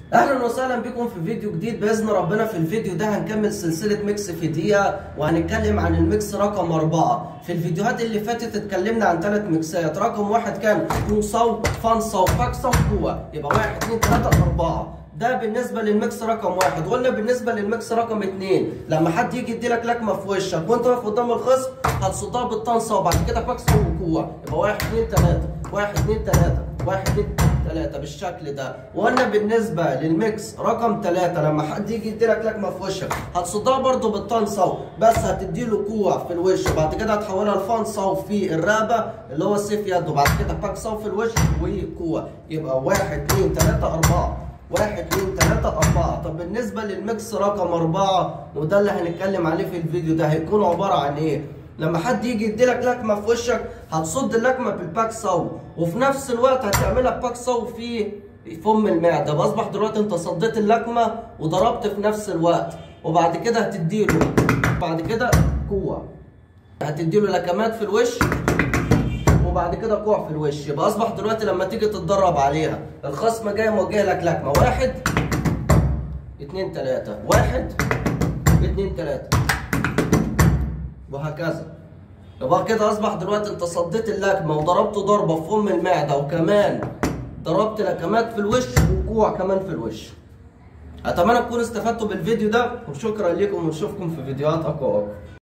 اهلا وسهلا بكم في فيديو جديد باذن ربنا في الفيديو ده هنكمل سلسله ميكس في دقيقه وهنتكلم عن الميكس رقم أربعة في الفيديوهات اللي فاتت اتكلمنا عن ثلاث ميكسات رقم واحد كان كوصو فانصو فاكصو وقوة يبقى واحد اتنين تلاته اربعه ده بالنسبه للميكس رقم واحد قلنا بالنسبه للميكس رقم اتنين لما حد يجي يديلك لكمه في وشك وانت واقف قدام الخصم هتصدها بالطنصه وبعد كده فاكصو وقوة يبقى واحد اتنين تلاته واحد اتنين تلاته واحد اتنين ثلاثة بالشكل ده وقلنا بالنسبة للميكس رقم ثلاثة لما حد يجي يديلك لكمة في وشك هتصدها برضه بالطنصة بس هتديله قوة في الوش وبعد كده هتحولها لفنصة في الرقبة اللي هو السيف يد وبعد كده باكصة في الوش وقوة يبقى واحد اتنين تلاتة أربعة واحد اتنين تلاتة أربعة طب بالنسبة للميكس رقم أربعة وده اللي هنتكلم عليه في الفيديو ده هيكون عبارة عن إيه؟ لما حد يجي يديلك لكمه في وشك هتصد اللكمه بالباك صو وفي نفس الوقت هتعملها باك صو في فم المعده باصبح دلوقتي انت صديت اللكمه وضربت في نفس الوقت وبعد كده هتديله بعد كده قوه هتديله لكمات في الوش وبعد كده كوع في الوش يبقى اصبح دلوقتي لما تيجي تتدرب عليها الخصم جاي موجه لك لكمه واحد اتنين تلاته واحد اتنين تلاته وهكذا يبقى كده اصبح دلوقتي انت صديت اللكمه وضربت ضربه في فم المعده وكمان ضربت لكمات في الوش وكوع كمان في الوش اتمنى تكونوا استفدتوا بالفيديو ده وشكرا لكم ونشوفكم في فيديوهات اقوى